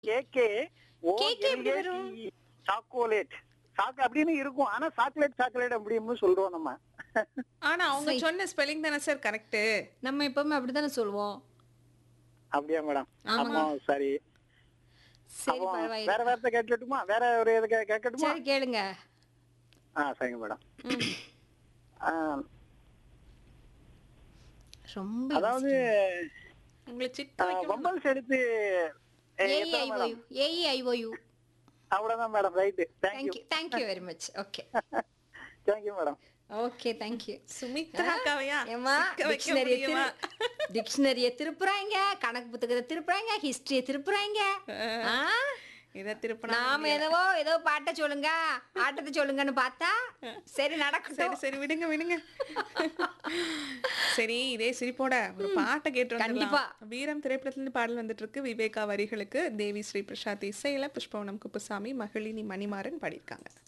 கேக்கே ஓ KK எப்படி வரும்? சாக்கோலேட் சாக்கு அப்படின்னு இருக்கும் ஆனா சாக்லேட் சாக்லேட் அப்படின்னு சொல்றோம் நம்ம ஆனா அவங்க சொன்ன ஸ்பெல்லிங் தானே சார் கரெக்ட் நம்ம எப்பவுமே அப்படித்தானே சொல்லுவோம் அப்படியா மேடம் ஆமாங்க. ஆமா சரி சரி அப்போ பரவாயில்ல வேற வேற கேட்கட்டுமா வேற ஒரு இது கே- கேட்கட்டுமா சரி கேளுங்க ஆ சரிங்க மேடம் ஆ, ரொம்ப அதாவது உங்களை சிக்க ஆ, வைக்கணும் வம்பல்ஸ் எடுத்து ஏ, எத்தனை மேடம் ஏஇஐஓயு ஏஇஐஓயு அவ்வளவுதான் madam right thank you thank you thank you very much okay thank you madam okay thank you Sumithra அக்காவையா ஏமா சிக்க வைக்க டிக்ஷனரிய முடியுமா? டிக்ஷனரிய திருப்புறாங்க கணக்கு புத்தகத்தை திருப்புறாங்க ஹிஸ்டரிய திருப்புறாங்க ஆ? இத திருப்பினா நாம ஏதோ ஏதோ பாட்டை சொல்லுங்க ஆட்டத்தை சொல்லுங்கன்னு பார்த்தா சரி சரி நடக்கட்டும் சரி விடுங்க விடுங்க சரி இதே சிரிப்போட ஒரு பாட்டை கேட்டு கண்டிப்பா. வந்துடலாம் வீரம் திரைப்படத்துல இருந்து பாடல் வந்துட்டு இருக்கு விவேகா வரிகளுக்கு தேவி ஸ்ரீ பிரசாத் இசையில புஷ்பவனம் குப்புசாமி மகளினி மணிமாறன் பாடியிருக்காங்க